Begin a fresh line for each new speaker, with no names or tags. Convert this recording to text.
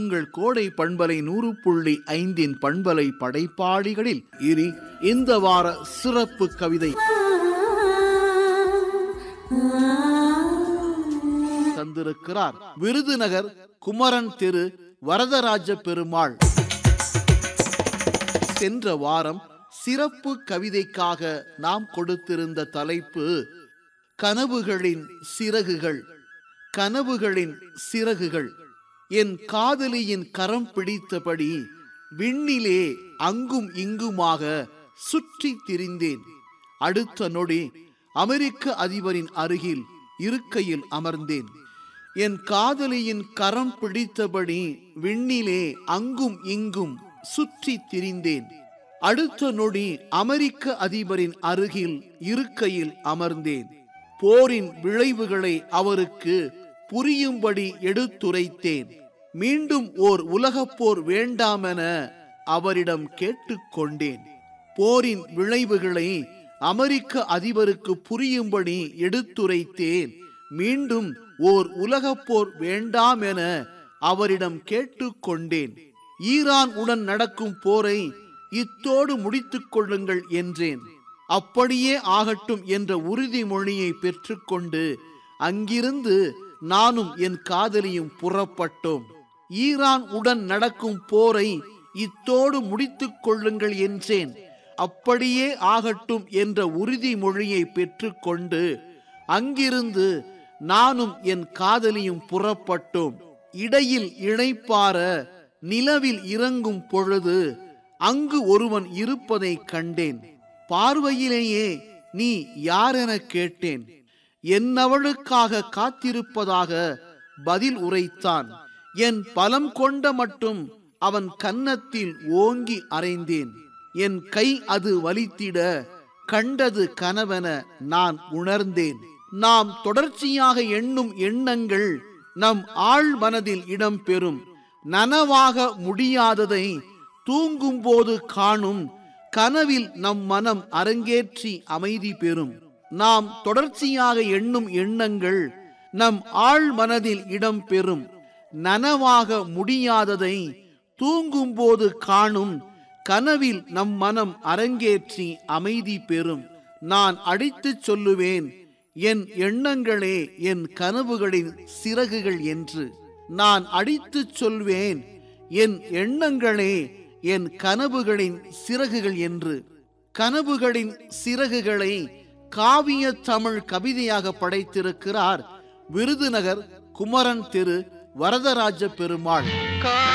உங்கள் கோடை பண்பலை நூறு புள்ளி ஐந்தின் பண்பலை படைப்பாளிகளில் இனி இந்த வார சிறப்பு கவிதை தந்திருக்கிறார் விருதுநகர் குமரன் திரு வரதராஜ பெருமாள் சென்ற வாரம் சிறப்பு கவிதைக்காக நாம் கொடுத்திருந்த தலைப்பு கனவுகளின் சிறகுகள் கனவுகளின் சிறகுகள் என் காதலியின் கரம் பிடித்தபடி விண்ணிலே அங்கும் இங்குமாக சுற்றி திரிந்தேன் அடுத்த நொடி அமெரிக்க அதிபரின் அருகில் இருக்கையில் அமர்ந்தேன் என் காதலியின் கரம் பிடித்தபடி விண்ணிலே அங்கும் இங்கும் சுற்றி திரிந்தேன் அடுத்த நொடி அமெரிக்க அதிபரின் அருகில் இருக்கையில் அமர்ந்தேன் போரின் விளைவுகளை அவருக்கு புரியும்படி எடுத்துரைத்தேன் மீண்டும் ஓர் உலகப் போர் வேண்டாமென அவரிடம் கேட்டுக்கொண்டேன் போரின் விளைவுகளை அமெரிக்க அதிபருக்கு புரியும்படி எடுத்துரைத்தேன் மீண்டும் ஓர் உலகப் போர் வேண்டாம் என அவரிடம் கேட்டுக்கொண்டேன் ஈரான் உடன் நடக்கும் போரை இத்தோடு முடித்துக் கொள்ளுங்கள் என்றேன் அப்படியே ஆகட்டும் என்ற உறுதிமொழியை பெற்றுக்கொண்டு அங்கிருந்து நானும் என் காதலியும் புறப்பட்டோம் ஈரான் உடன் நடக்கும் போரை இத்தோடு முடித்துக் கொள்ளுங்கள் என்றேன் அப்படியே ஆகட்டும் என்ற உறுதிமொழியை பெற்றுக்கொண்டு அங்கிருந்து நானும் என் காதலியும் புறப்பட்டோம் இடையில் இணைப்பார நிலவில் இறங்கும் பொழுது அங்கு ஒருவன் இருப்பதை கண்டேன் பார்வையிலேயே நீ யாரென கேட்டேன் என்னவளுக்காக காத்திருப்பதாக பதில் உரைத்தான் என் பலம் கொண்ட மட்டும் அவன் கன்னத்தில் ஓங்கி அறைந்தேன் என் கை அது வலித்திட கண்டது கனவென நான் உணர்ந்தேன் நாம் தொடர்ச்சியாக எண்ணும் எண்ணங்கள் நம் ஆழ் மனதில் இடம்பெறும் நனவாக முடியாததை தூங்கும்போது காணும் கனவில் நம் மனம் அரங்கேற்றி அமைதி பெறும் நாம் தொடர்ச்சியாக எண்ணும் எண்ணங்கள் நம் ஆழ் மனதில் இடம்பெறும் நனவாக முடியாததை தூங்கும்போது காணும் கனவில் நம் மனம் அரங்கேற்றி அமைதி பெறும் நான் அடித்துச் சொல்லுவேன் என் எண்ணங்களே என் கனவுகளின் சிறகுகள் என்று நான் அடித்துச் சொல்வேன் என் எண்ணங்களே என் கனவுகளின் சிறகுகள் என்று கனவுகளின் சிறகுகளை காவிய தமிழ் கவிதையாக படைத்திருக்கிறார் விருதுநகர் குமரன் திரு வரதராஜ பெருமாள்